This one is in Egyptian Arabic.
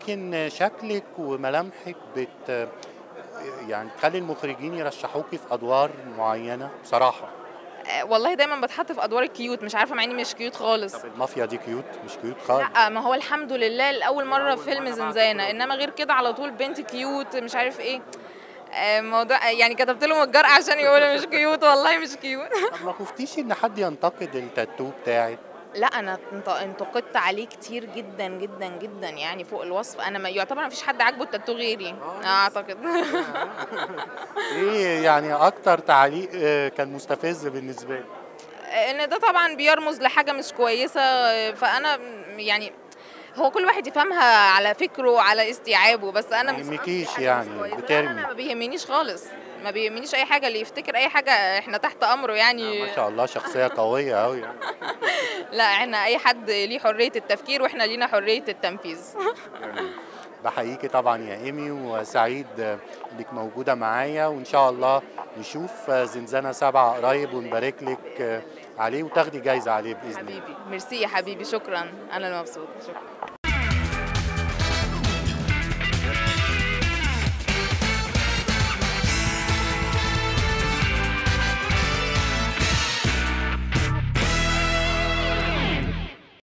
يمكن شكلك وملامحك بت يعني تخلي المخرجين يرشحوكي في ادوار معينه بصراحه آه، والله دايما بتحط في ادوار الكيوت مش عارفه مع اني مش كيوت خالص طب المافيا دي كيوت مش كيوت خالص لا ما هو الحمد لله لاول مره في فيلم زنزانه انما غير كده على طول بنت كيوت مش عارف ايه آه، موضوع يعني كتبت لهم الجرأة عشان يقولوا مش كيوت والله مش كيوت طب ما خفتيش ان حد ينتقد التاتو بتاعك لا انا انت- انتقدت عليه كتير جدا جدا جدا يعني فوق الوصف انا ما يعتبر ما فيش حد عاجبه التاتو غيري اعتقد ايه يعني اكتر تعليق آه، كان مستفز بالنسبه لي ان ده طبعا بيرمز لحاجه مش كويسه فانا يعني هو كل واحد يفهمها على فكره وعلى استيعابه بس انا ما مش يهمكيش قصدي حاجة يعني، مش كويسة. لا، بترمي. لا لا ما بيهمنيش خالص ما بيهمنيش اي حاجه اللي يفتكر اي حاجه احنا تحت امره يعني ما شاء الله شخصيه قويه قوي يعني لا احنا اي حد ليه حريه التفكير واحنا لينا حريه التنفيذ بحييكي طبعا يا ايمي وسعيد انك موجوده معايا وان شاء الله نشوف زنزانه سبعه قريب ونبارك لك عليه وتاخدي جايزه عليه باذن الله حبيبي ميرسي يا حبيبي شكرا انا المبسوطه شكرا